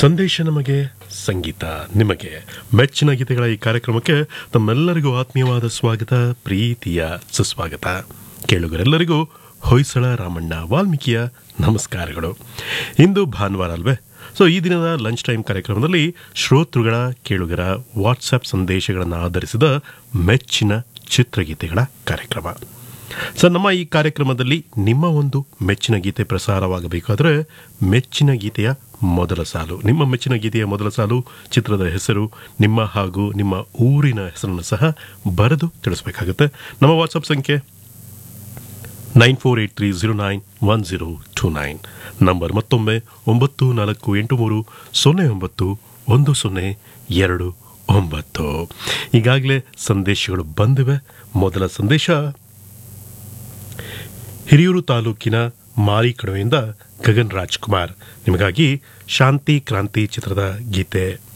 ಸಂದೇಶ ನಮಗೆ ಸಂಗೀತ ನಿಮಗೆ ಮೆಚ್ಚಿನ ಗೀತೆಗಳ ಈ ಕಾರ್ಯಕ್ರಮಕ್ಕೆ ತಮ್ಮೆಲ್ಲರಿಗೂ ಆತ್ಮೀಯವಾದ ಸ್ವಾಗತ ಪ್ರೀತಿಯ ಸುಸ್ವಾಗತ ಕೇಳುಗರೆಲ್ಲರಿಗೂ ಹೊಯ್ಸಳ ರಾಮಣ್ಣ ವಾಲ್ಮೀಕಿಯ ನಮಸ್ಕಾರಗಳು ಇಂದು ಭಾನುವಾರ ಅಲ್ವೇ ಸೊ ಈ ದಿನದ ಲಂಚ್ ಟೈಮ್ ಕಾರ್ಯಕ್ರಮದಲ್ಲಿ ಶ್ರೋತೃಗಳ ಕೇಳುಗರ ವಾಟ್ಸಪ್ ಸಂದೇಶಗಳನ್ನು ಆಧರಿಸಿದ ಮೆಚ್ಚಿನ ಚಿತ್ರಗೀತೆಗಳ ಕಾರ್ಯಕ್ರಮ ಸರ್ ನಮ್ಮ ಈ ಕಾರ್ಯಕ್ರಮದಲ್ಲಿ ನಿಮ್ಮ ಒಂದು ಮೆಚ್ಚಿನ ಗೀತೆ ಪ್ರಸಾರವಾಗಬೇಕಾದ್ರೆ ಮೆಚ್ಚಿನ ಗೀತೆಯ ಮೊದಲ ಸಾಲು ನಿಮ್ಮ ಮೆಚ್ಚಿನ ಗೀತೆಯ ಮೊದಲ ಸಾಲು ಚಿತ್ರದ ಹೆಸರು ನಿಮ್ಮ ಹಾಗೂ ನಿಮ್ಮ ಊರಿನ ಹೆಸರನ್ನು ಸಹ ಬರೆದು ತಿಳಿಸಬೇಕಾಗುತ್ತೆ ನಮ್ಮ ವಾಟ್ಸಪ್ ಸಂಖ್ಯೆ nine four eight three zero nine one zero two nine number ಮತ್ತೊಮ್ಮೆ ಒಂಬತ್ತು ನಾಲ್ಕು ಎಂಟು ಮೂರು ಸೊನ್ನೆ ಒಂಬತ್ತು ಒಂದು ಸೊನ್ನೆ ಎರಡು ಒಂಬತ್ತು ಈಗಾಗಲೇ ಸಂದೇಶಗಳು ಬಂದಿವೆ ಮೊದಲ ಸಂದೇಶ ಹಿರಿಯೂರು ತಾಲೂಕಿನ ಮಾರಿಕಡುವೆಯಿಂದ ಗಗನ್ ರಾಜ್ಕುಮಾರ್ ನಿಮಗಾಗಿ ಶಾಂತಿ ಕ್ರಾಂತಿ ಚಿತ್ರದ ಗೀತೆ